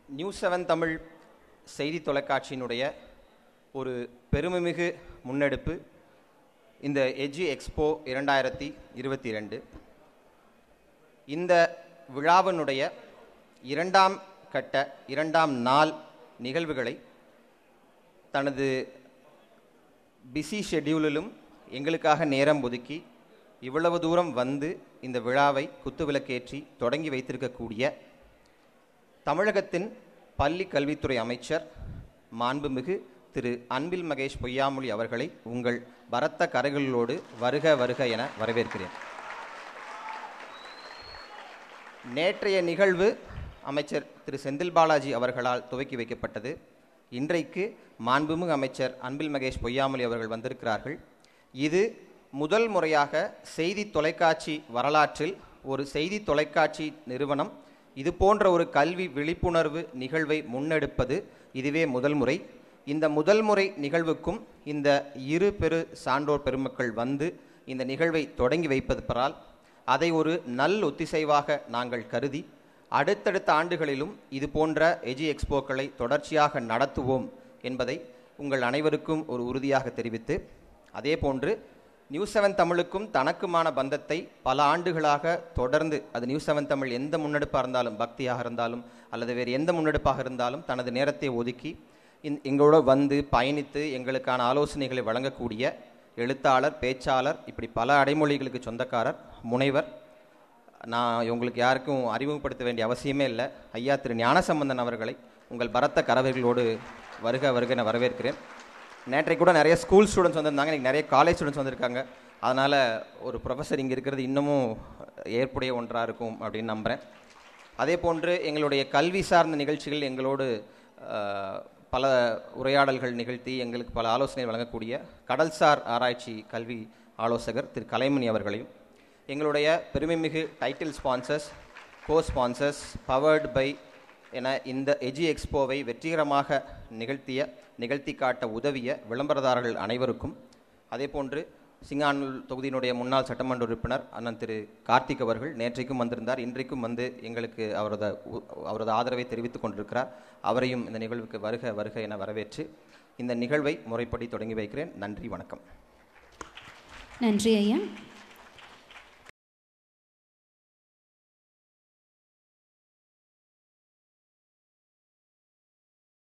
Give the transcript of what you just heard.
news seven Tamil செய்தி தொலைக்காட்சியினுடைய ஒரு பெருமைமிகு முன்னெடுப்பு இந்த எஜி எக்ஸ்போ இரண்டாயிரத்தி இருபத்தி ரெண்டு இந்த விழாவினுடைய இரண்டாம் கட்ட இரண்டாம் நாள் நிகழ்வுகளை தனது பிஸி ஷெட்யூலிலும் எங்களுக்காக நேரம் ஒதுக்கி இவ்வளவு தூரம் வந்து இந்த விழாவை குத்துவிளக்கேற்றி தொடங்கி வைத்திருக்கக்கூடிய தமிழகத்தின் பள்ளி கல்வித்துறை அமைச்சர் மாண்புமிகு திரு அன்பில் மகேஷ் பொய்யாமொழி அவர்களை உங்கள் பரத்த கரைகளோடு வருக வருக என வரவேற்கிறேன் நேற்றைய நிகழ்வு அமைச்சர் திரு செந்தில் பாலாஜி அவர்களால் துவக்கி வைக்கப்பட்டது இன்றைக்கு மாண்புமிகு அமைச்சர் அன்பில் மகேஷ் பொய்யாமொழி அவர்கள் வந்திருக்கிறார்கள் இது முதல் முறையாக செய்தி தொலைக்காட்சி வரலாற்றில் ஒரு செய்தி தொலைக்காட்சி நிறுவனம் இது போன்ற ஒரு கல்வி விழிப்புணர்வு நிகழ்வை முன்னெடுப்பது இதுவே முதல் முறை இந்த முதல் முறை நிகழ்வுக்கும் இந்த இரு பெரு சான்றோர் பெருமக்கள் வந்து இந்த நிகழ்வை தொடங்கி வைப்பதற்பால் அதை ஒரு நல் ஒத்திசைவாக நாங்கள் கருதி அடுத்தடுத்த ஆண்டுகளிலும் இது போன்ற எஜி எக்ஸ்போக்களை தொடர்ச்சியாக நடத்துவோம் என்பதை உங்கள் அனைவருக்கும் ஒரு உறுதியாக தெரிவித்து அதே போன்று நியூஸ் செவன் தமிழுக்கும் தனக்குமான பந்தத்தை பல ஆண்டுகளாக தொடர்ந்து அது நியூஸ் செவன் தமிழ் எந்த முன்னெடுப்பாக இருந்தாலும் பக்தியாக இருந்தாலும் அல்லது வேறு எந்த முன்னெடுப்பாக இருந்தாலும் தனது நேரத்தை ஒதுக்கி இந் எங்களோட வந்து பயணித்து எங்களுக்கான ஆலோசனைகளை வழங்கக்கூடிய எழுத்தாளர் பேச்சாளர் இப்படி பல அடைமொழிகளுக்கு சொந்தக்காரர் முனைவர் நான் உங்களுக்கு யாருக்கும் அறிமுகப்படுத்த வேண்டிய அவசியமே இல்லை ஐயா திரு ஞானசம்பந்தன் அவர்களை உங்கள் பரத்த கரவைகளோடு வருக வருக என வரவேற்கிறேன் நேற்றைக்கு கூட நிறைய ஸ்கூல் ஸ்டூடெண்ட்ஸ் வந்திருந்தாங்க இன்றைக்கி நிறைய காலேஜ் ஸ்டூடெண்ட்ஸ் வந்திருக்காங்க அதனால் ஒரு ப்ரொஃபஸர் இங்கே இருக்கிறது இன்னமும் ஏற்புடைய ஒன்றாக இருக்கும் அப்படின்னு நம்புகிறேன் அதே போன்று எங்களுடைய கல்வி சார்ந்த நிகழ்ச்சிகள் எங்களோடு அஹ், பல உரையாடல்கள் நிகழ்த்தி எங்களுக்கு பல ஆலோசனை வழங்கக்கூடிய கடல்சார் ஆராய்ச்சி கல்வி ஆலோசகர் திரு கலைமணி அவர்களையும் எங்களுடைய பெருமைமிகு title sponsors co sponsors powered by என இந்த எஜி எக்ஸ்போவை வெற்றிகரமாக நிகழ்த்திய நிகழ்த்தி காட்ட உதவிய விளம்பரதாரர்கள் அனைவருக்கும் அதேபோன்று சிங்கானூர் தொகுதியினுடைய முன்னாள் சட்டமன்ற உறுப்பினர் அண்ணன் திரு கார்த்திக் அவர்கள் நேற்றைக்கும் வந்திருந்தார் இன்றைக்கும் வந்து எங்களுக்கு அவரது உ- அவரது ஆதரவை தெரிவித்துக் கொண்டிருக்கிறார் அவரையும் இந்த நிகழ்வுக்கு வருக வருக என வரவேற்று இந்த நிகழ்வை முறைப்படி தொடங்கி வைக்கிறேன் நன்றி வணக்கம் நன்றி ஐயா